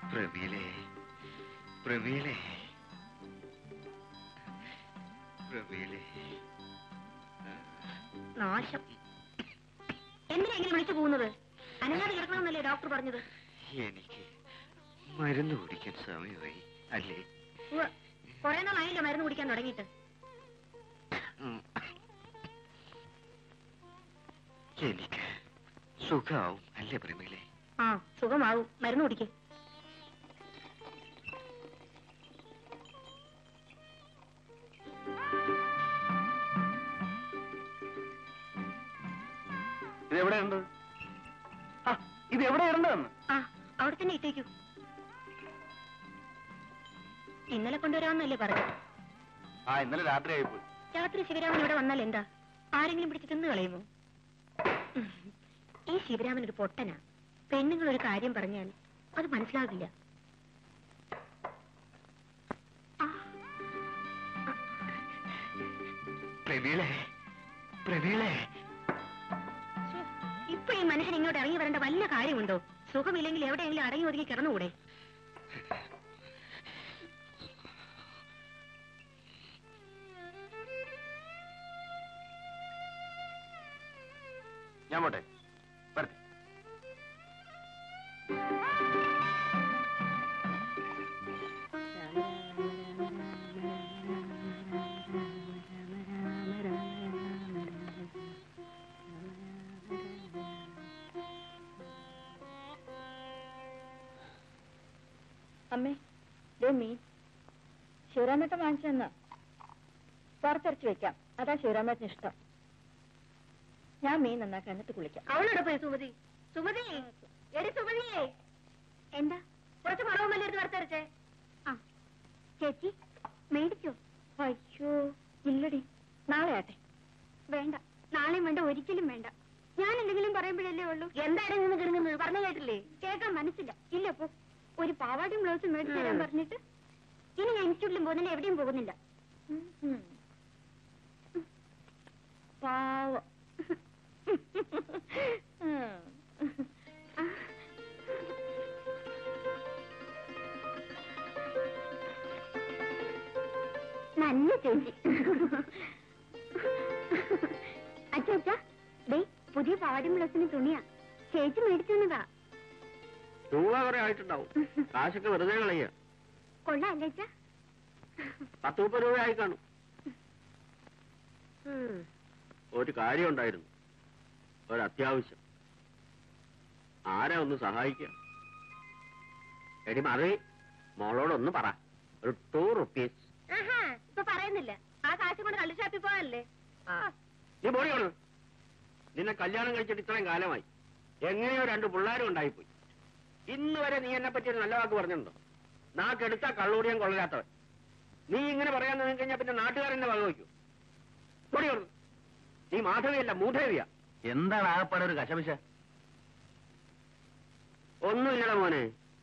പ്രമീലേ പ്രമീലേ പ്രമീലേ നാശം എന്തിനാ ഇങ്ങനെ വിളിച്ചു പോകുന്നത് അനങ്ങാതെ കിടക്കണമെന്നല്ലേ ഡോക്ടർ പറഞ്ഞത് എനിക്ക് മരുന്ന് കുടിക്കാൻ സമയമായി അല്ലേ ഉവ്വ്. കുറെ നാളായില്ലോ മരുന്ന് കുടിക്കാൻ തുടങ്ങിയിട്ട് ഉം. എനിക്ക് സുഖാവും അല്ലേ പ്രമീലേ ആ സുഖമാവും മരുന്ന് കുടിക്ക് ഇത് എവിടെയുണ്ട് ആ, ഇത് എവിടെ ഇടണ്ടെന്ന് ആ അവിടെ തന്നെ ഇട്ടേക്കൂ ഇന്നലെ കൊണ്ടുവരാമെന്നല്ലേ പറഞ്ഞത് ആ ഇന്നലെ രാത്രി ആയിപ്പോയി രാത്രി ശിവരാമൻ ഇവിടെ വന്നാൽ എന്താ ആരെങ്കിലും പിടിച്ച് തിന്നു കളയുമോ ഉം. ഈ ശിവരാമൻ ഒരു പൊട്ടനാ പെണ്ണുങ്ങൾ ഒരു കാര്യം പറഞ്ഞാൽ അത് മനസ്സിലാകില്ല ആ, പ്രമീളേ പ്രമീളേ ശ്ശേ, ഇപ്പൊ ഈ മനുഷ്യൻ ഇങ്ങോട്ട് ഇറങ്ങി വരേണ്ട വല്ല കാര്യമുണ്ടോ സുഖമില്ലെങ്കിൽ എവിടെയെങ്കിലും അടങ്ങി ഒതുങ്ങി കിടന്നുകൂടെ ഞാൻ പോട്ടെ വരട്ടെ അമ്മേ ദേ മീൻ ശിവരാമേട്ടൻ വാങ്ങിച്ചെന്ന വറുത്തരച്ച് വെക്കാം അതാ ശിവരാമേട്ടന് ഇഷ്ടം ഞാൻ മീൻ നന്നാക്കാൻ എന്നിട്ട് കുളിക്കാം അവളോട് പോയി സുമതി സുമതി എടി സുമതിയേ എന്താ കുറച്ച് മറവുമല്ലേ എടുത്ത് വറുത്തരച്ചേ ആ ചേച്ചി മേടിച്ചോ അയ്യോ ഇല്ലടി നാളെ ആട്ടെ വേണ്ട നാളെയും വേണ്ട ഒരിക്കലും വേണ്ട ഞാൻ എന്തെങ്കിലും പറയുമ്പോഴല്ലേ ഉള്ളൂ എന്തായാലും നിന്ന് കിടങ്ങുന്നത് പറഞ്ഞു കേട്ടില്ലേ കേൾക്കാൻ മനസ്സില്ല ഇല്ല പോ ഒരു പാവാടിയും ബ്ലൗസും മേടിച്ചു തരാൻ പറഞ്ഞിട്ട് ഇനി ഞാൻ ഇൻസ്റ്റിറ്റ്യൂട്ടിലും പോകുന്നില്ല എവിടെയും പോകുന്നില്ല പാവം നല്ല ചേച്ചി അച്ഛാ ഡേ പുതിയ പാവാടിയും ബ്ലൗസിന് തുണിയാ ചേച്ചി മേടിച്ചു തന്നതാ രൂപ കുറെ ആയിട്ടുണ്ടാവും കാശൊക്കെ വെറുതെ കളയ കൊള്ളാം അല്ലേ അച്ഛാ പത്ത് മുപ്പത് രൂപ ആയി കാണും ഒരു കാര്യം ഉണ്ടായിരുന്നു ഒരു അത്യാവശ്യം ആരാ ഒന്ന് സഹായിക്കുക എടി മറി മോളോടൊന്ന് പറ ഒരു ടൂ റുപ്പീസ് ആഹാ ഇപ്പൊ പറയുന്നില്ല ആ കാശ് കൊണ്ട് കള്ളു ഷാപ്പിൽ പോകാനല്ലേ നീ പോടി കൊണ്ട് നിന്നെ കല്യാണം കഴിച്ചിട്ട് ഇത്രയും കാലമായി എങ്ങനെയോ രണ്ട് പിള്ളേരും ഉണ്ടായിപ്പോയി ഇന്ന് വരെ നീ എന്നെ പറ്റി ഒരു നല്ല വാക്ക് പറഞ്ഞിട്ടുണ്ടോ നാക്കെടുത്താ കള്ളൂടിയാൻ കൊള്ളരാത്തവൻ നീ ഇങ്ങനെ പറയാൻ നിന്ന് കഴിഞ്ഞാൽ പിന്നെ നാട്ടുകാരെന്നെ വകവയ്ക്കൂ പൊടി കൊണ്ട് നീ മാധവിയല്ല മൂധവിയ എന്താണ് ആകപ്പാടെ ഒരു കശപിശ ഒന്നുമില്ലട മോനെ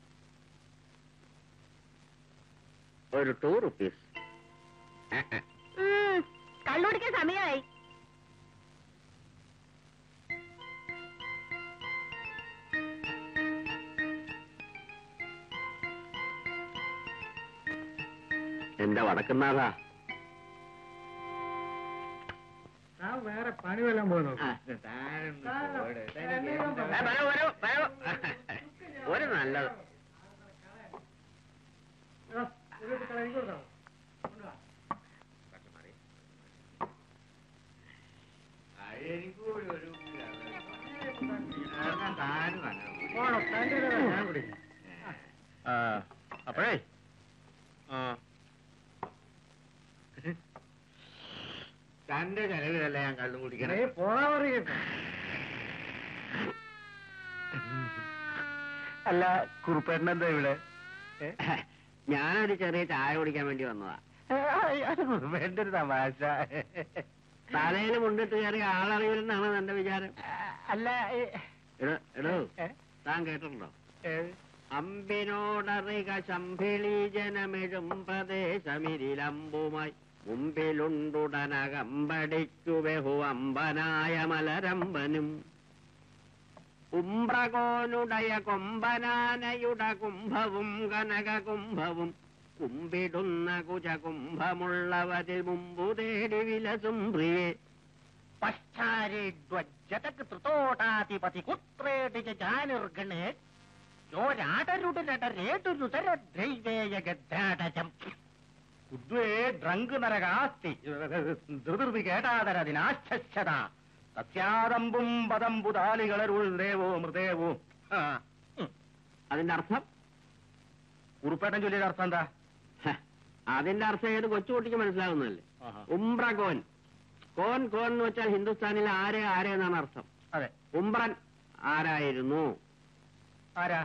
ഒരു ടൂ റുപ്പീസ് കള്ളുടിക്കാൻ സമയമായി എന്റെ വടക്കുന്നാഥാ വേറെ പണി വല്ലതും പോയി ഏ, വരൂ, വരൂ, വരൂ. ഒരു നല്ലത് അപ്പോഴേ തന്റെ ചെലവിലല്ല ഞാൻ കള്ളു കുടിക്കണേ പോണാ പറയുക അല്ല കുറുപ്പേട്ടൻ എന്താ ഇവിടെ ഞാനൊരു ചെറിയ ചായ കുടിക്കാൻ വേണ്ടി വന്നതാ കുറുപ്പേട്ടന്റെ ഒരു തമാശ തലയിൽ മുണ്ടിട്ട് കയറി ആളറിയില്ലെന്നാണ് എന്റെ വിചാരം അല്ല എടോ, എടോ ഏ? താൻ കേട്ടിട്ടുണ്ടോ ഏ, അമ്പിനോടറിക ശംഭിളി ജനമെഴും പ്രദേശമിരിലമ്പുമായി മുമ്പിലുണ്ടുടനകമ്പടിക്കു ബഹു അമ്പനായ മലരമ്പനും ഉംബ്രകോനുടയ കൊമ്പനാനയുട കുംഭവും കനക കുംഭവും കുമ്പിടുന്ന കുജ കുംഭമുള്ളവതിൽ മുമ്പു തേടി വിലസും പ്രിയേ പശ്ചാരിഡ്വജതക് ത്രിതോടാധിപതി കുത്രേടി ജാനിർഗണേ യോരാടരുടരടരേടുരുതര ദ്രൈവേയ ഗദ്ധാടജം ഉദ്വേ ഡ്രങ്ക് നരകാസ്തി ധൃതി കേട്ടാതരതിനാശ്ചത തസ്യാദമ്പും പദംബുതാലികളരുൾ ദേവോ മൃദേവോ ആ, ഉം. അതിന്റെ അർത്ഥം കുറുപ്പേട്ടൻ ചൊല്ലിയുടെ അർത്ഥം എന്താ ഹ, അതിന്റെ അർത്ഥം ഏത് കൊച്ചുകുട്ടിക്ക് മനസ്സിലാവുന്നതല്ലേ ആഹാ. ഉംബ്രകോൻ കോൻ കോൻ എന്ന് വെച്ചാൽ ഹിന്ദുസ്ഥാനിൽ ആരെ ആരെ എന്നാണ് അർത്ഥം അതെ ഉംബ്രൻ ആരായിരുന്നു ആരാ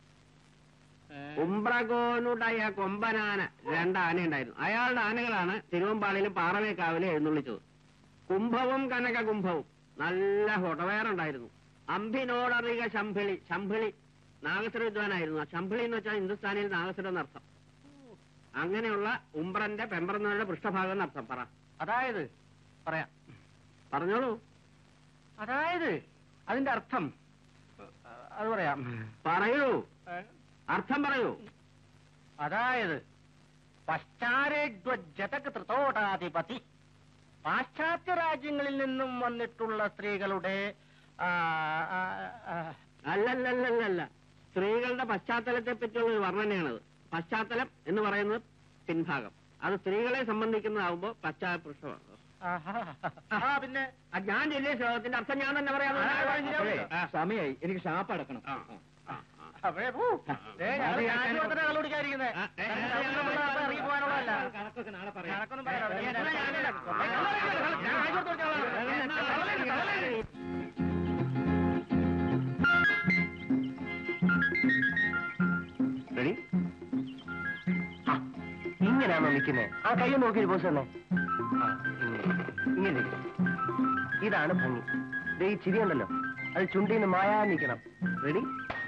ഉംബ്രകോനുടയ കൊമ്പനാന രണ്ട് ആന ഉണ്ടായിരുന്നു അയാളുടെ ആനകളാണ് തിരുവമ്പാളിയിലും പാറമേക്കാവിലും എഴുന്നള്ളിച്ചത് കുംഭവും കനക കുംഭവും നല്ല ഹൊടവേറുണ്ടായിരുന്നു അമ്പിനോടറിക ശംഭിളി ശംഭിളി നാഗസ്വര വിദ്വാനായിരുന്നു ആ ശംഭിളി എന്ന് വെച്ചാൽ ഹിന്ദുസ്ഥാനിയിൽ നാഗസ്വരം എന്നർത്ഥം അങ്ങനെയുള്ള ഉംബ്രന്റെ പെമ്പറന്നവരുടെ പൃഷ്ഠഭാഗം എന്നർത്ഥം പറ അതായത് പറയാം പറഞ്ഞോളൂ അതായത് അതിന്റെ അർത്ഥം അത് പറയാം പറയൂ അർത്ഥം പറയൂ അതായത് പശ്ചാരേഡ്വജതക് ത്രിതോടാധിപതി പാശ്ചാത്യ രാജ്യങ്ങളിൽ നിന്നും വന്നിട്ടുള്ള സ്ത്രീകളുടെ ആ, ആ, ആ, അല്ലല്ലല്ലല്ല സ്ത്രീകളുടെ പശ്ചാത്തലത്തെ പറ്റിയുള്ള ഒരു വർണ്ണനയാണത് പശ്ചാത്തലം എന്ന് പറയുന്നത് പിൻഭാഗം അത് സ്ത്രീകളെ സംബന്ധിക്കുന്നതാവുമ്പോ പശ്ചാത്തലമാണ് ആഹാ. ആ പിന്നെ ആ, ഞാൻ ചൊല്ലിയ ശ്ലോകത്തിന്റെ അർത്ഥം ഞാൻ തന്നെ പറയാം ആ, ശരിയാവില്ല. ആ, സമയായി എനിക്ക് ഷാപ്പ് അടക്കണം ആ, ആ, ആ. അവേ പോ. ദേ, ഞങ്ങള് കാശ് കൊടുത്തിട്ടാ കള്ള് കുടിക്കാതിരിക്കുന്നെ. ആ, ഏ, ഏ, ഞങ്ങൾ ഏ, നമ്മള് ഏ, ഇറങ്ങി പോകാനുള്ളതല്ല. കണക്കൊക്കെ നാളെ കണക്കൊന്നും പറയാൻ എത്ര പറ്റില്ല. ഞാനില്ല. ഞാൻ കാശ് കൊടുത്ത് കൊടുത്തോളാം. കള്ളല്ലേ, കള്ളല്ലേ. റെഡി ഇങ്ങനെയാണോ നിൽക്കുന്നത് ആ കൈ നോക്കി ബോസ് തന്നെ ഇങ്ങനെ ഇരിക്ക്. ഇതാണ് ഭംഗി ദേ ഈ ചിരിയുണ്ടല്ലോ അത് ചുണ്ടിന്ന് മായാ നിൽക്കണം റെഡി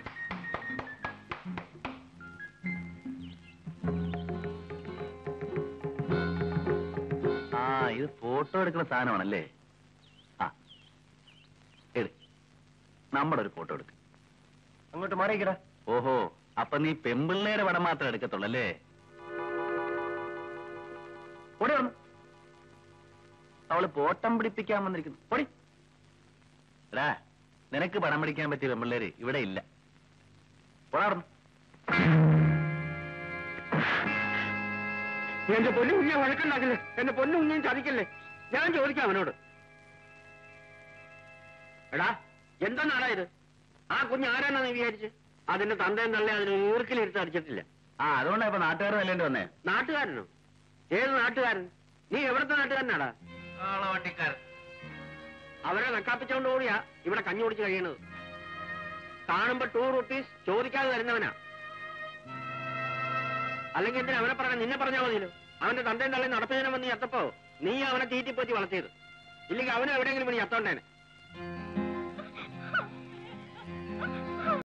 ആ ഇത് ഫോട്ടോ എടുക്കുന്ന സാധനമാണല്ലേ ആ എടു നമ്മുടെ ഒരു ഫോട്ടോ എടുക്ക അങ്ങോട്ട് മാറിയിക്കടാ ഓഹോ അപ്പൊ നീ പെമ്പിള്ളേരെ പടം മാത്രം എടുക്കത്തുള്ളല്ലേ ഓടി വന്നു അവള് പോട്ടം പിടിപ്പിക്കാൻ വന്നിരിക്കുന്നു ഓടി എടാ നിനക്ക് പടം പിടിക്കാൻ പറ്റിയ പെമ്പിള്ളേര് ഇവിടെ ഇല്ല പോടാ എന്റെ പൊന്നു കുഞ്ഞെ വഴക്കുണ്ടാക്കില്ലേ എന്റെ പൊന്നു കുഞ്ഞും ചതിക്കല്ലേ ഞാൻ ചോദിക്കാം അവനോട് എടാ എന്തെന്നാടാ ഇത് ആ കുഞ്ഞ് ആരാണെന്ന് നീ വിചാരിച്ച് അതിന്റെ തന്തയും തള്ളി അതിന് ഈർക്കിലിരുത്ത് അടിച്ചിട്ടില്ല ആ അതുകൊണ്ടാ ഇപ്പൊ നാട്ടുകാർ നല്ലേണ്ടി വന്നേ നാട്ടുകാരനോ ഏത് നാട്ടുകാരൻ നീ എവിടത്തെ നാട്ടുകാരനാടാ വണ്ടിക്കാരൻ അവരെ നക്കാപ്പിച്ചോണ്ട് കൂടിയാ ഇവിടെ കഞ്ഞി കുടിച്ച് കഴിയണത് കാണുമ്പോ ടൂ റുപ്പീസ് ചോദിക്കാതെ തരുന്നവനാ അല്ലെങ്കിൽ എന്തിനാ അവനെ പറഞ്ഞ നിന്നെ പറഞ്ഞാൽ മതിയല്ലോ അവന്റെ തന്തയും തള്ളി നടത്തുന്നതിനെ വന്ന് നീ എത്തപ്പോ നീ അവനെ തീറ്റിപ്പോറ്റി വളർത്തിയത് ഇല്ലെങ്കിൽ അവനും എവിടെയെങ്കിലും നീ എത്തോണ്ടേനെ